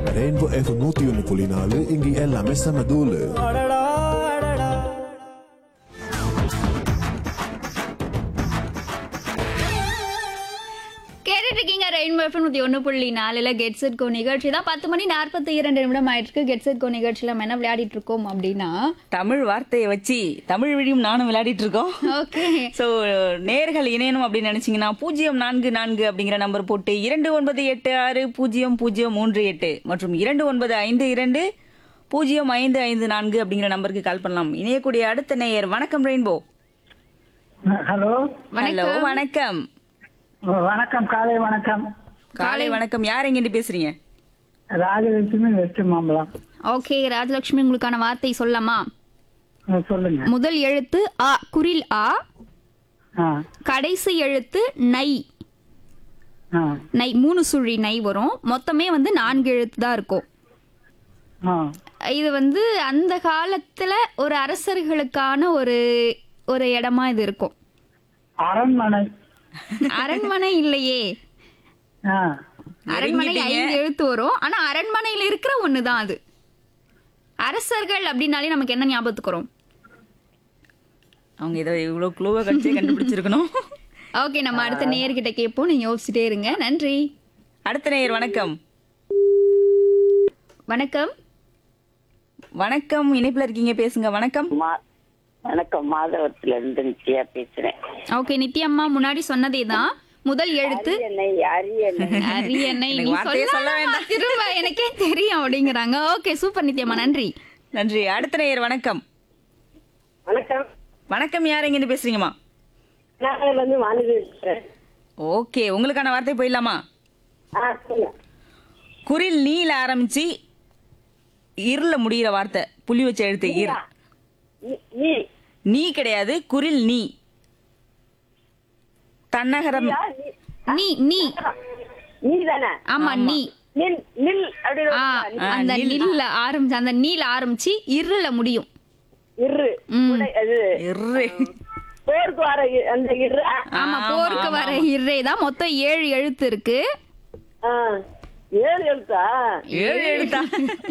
Rainbow F நூத்தி ஒன்னு புள்ளி நாலு இங்க எல்லாமே செம தூளு கேட்டுட்டு இருக்கீங்க ரெயின்போ எஃப்எம் நூற்றி ஒன்று புள்ளி நாலில் கெட் செட் கோ நிகழ்ச்சி தான் பத்து மணி நாற்பத்தி இரண்டு நிமிடம் ஆயிட்டு கெட் செட் கோ நிகழ்ச்சியில் நம்ம என்ன விளையாடிட்டு இருக்கோம் அப்படின்னா தமிழ் வார்த்தையை வச்சு தமிழ் வழியும் நானும் விளையாடிட்டு இருக்கோம் ஓகே ஸோ நேர்கள் இணையணும் அப்படின்னு நினைச்சீங்கன்னா பூஜ்ஜியம் நான்கு நான்கு அப்படிங்கிற நம்பர் போட்டு இரண்டு ஒன்பது எட்டு ஆறு பூஜ்ஜியம் பூஜ்ஜியம் மூன்று எட்டு மற்றும் இரண்டு ஒன்பது ஐந்து இரண்டு பூஜ்ஜியம் ஐந்து ஐந்து நான்கு அப்படிங்கிற நம்பருக்கு கால் பண்ணலாம் இணையக்கூடிய அடுத்த நேயர் வணக்கம் ரெயின்போ ஹலோ ஹலோ வணக்கம் வணக்கம் காலை வணக்கம் காலை வணக்கம் யார் எங்கிட்டு பேசுறீங்க ராஜலட்சுமி வெஸ்ட் மாம்பலம் ஓகே ராஜலட்சுமி உங்களுக்கான வார்த்தை சொல்லலாமா ஆ, சொல்லுங்க முதல் எழுத்து ஆ குரில் ஆ ஆ கடைசி எழுத்து நை ஆ நை மூணு சுழி நை வரும் மொத்தமே வந்து நான்கு எழுத்து தான் இருக்கும் ஆ இது வந்து அந்த காலத்துல ஒரு அரசர்களுக்கான ஒரு ஒரு இடமா இது இருக்கும் அரண்மனை அரண்மனை இல்லையே ஆ அரண்மனை ஐந்து எழுத்து வரும் ஆனா அரண்மனையில இருக்கிற ஒண்ணுதான் அது அரசர்கள் அப்படின்னாலே நமக்கு என்ன ஞாபகத்துக்கு வரும் அவங்க ஏதோ இவ்வளோ க்ளூவை கடிச்சு கண்டுபிடிச்சிருக்கணும் ஓகே நம்ம அடுத்த நேர்கிட்ட கேட்போம் நீங்க யோசிச்சுட்டே இருங்க நன்றி அடுத்த நேயர் வணக்கம் வணக்கம் வணக்கம் இணைப்புல இருக்கீங்க பேசுங்க வணக்கம் மா- வணக்கம் மாதவத்துல இருந்து நித்யா பேசுறேன் ஓகே நித்யம்மா முன்னாடி சொன்னதே தான் முதல் எழுத்து அரியணை அரியணை அரியணை நீ எனக்கு வார்த்தையே சொல்ல சொல்ல வேண்டாம். திரும்ப எனக்கே தெரியும் அப்படிங்கிறாங்க ஓகே சூப்பர் நித்யம்மா நன்றி நன்றி அடுத்த நேயர் வணக்கம் வணக்கம் வணக்கம் யார் எங்கிட்டு பேசுறீங்கம்மா நான் வந்து வானதி பேசுறேன் ஓகே உங்களுக்கான வார்த்தை போயிடலாமா ஆ சொல்லுங்க குரில் நீல ஆரம்பிச்சு இருள முடியிற வார்த்தை புள்ளி வச்ச எழுத்து இர் நீ- நீ நீ கிடையாது குரில் நீ தன்னகரம் நீ நீ நீ தானே ஆமா நீ நில் நில் அப்படின்னு ஆ, வருமா? அந்த நில்ல ஆரம்பிச்சு அந்த நீல ஆரம்பிச்சு இருள முடியும் இரு ம். உடை- அது இரு போருக்கு வர இ- அந்த இரு ஆ, ஆமா போருக்கு வர இரே தான் மொத்தம் ஏழு எழுத்து இருக்கு ஆ. ஏழு எழுத்தா ஏழு எழுத்தா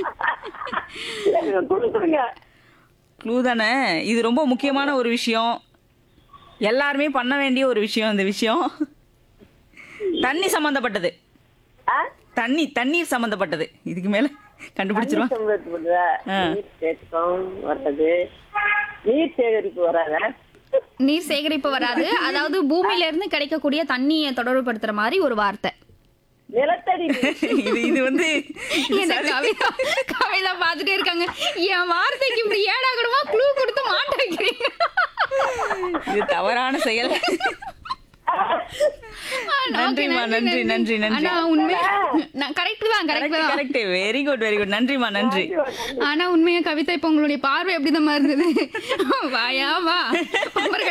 சரி, கொடுத்துருங்க க்ளூ தானே இது ரொம்ப முக்கியமான ஒரு விஷயம் எல்லாருமே பண்ண வேண்டிய ஒரு விஷயம் இந்த விஷயம் தண்ணி சம்பந்தப்பட்டது ஆ? தண்ணி தண்ணீர் சம்பந்தப்பட்டது இதுக்கு மேல கண்டுபிடிச்சிருவா தண்ணி சம்பந்தப்பட்டதா? ஆ. நீர் தேக்கம் வர்றது நீர் சேகரிப்பு வராதா நீர் சேகரிப்பு வராது அதாவது பூமியில இருந்து கிடைக்கக்கூடிய தண்ணியை தொடர்புபடுத்துற மாதிரி ஒரு வார்த்தை நிலத்தடி நீர். இது இது வந்து என்ன கவிதா கவிதா பாத்துட்டே இருக்காங்க என் வார்த்தைக்கு இப்படி ஏடா கூடமா க்ளூ கொடுத்து மாட்ட வைக்கிறீங்க இது தவறான செயல் ஆனா, okay, நன்றிம்மா, நன்றி, நன்றி, நன்றி. ஆனா உண்மை நான் கரெக்ட் தான் கரெக்ட் தான் correct very good very good நன்றிமா நன்றி ஆனா உண்மையா கவிதா இப்ப உங்களுடைய பார்வை எப்படிதான் இருந்தது வாயா வா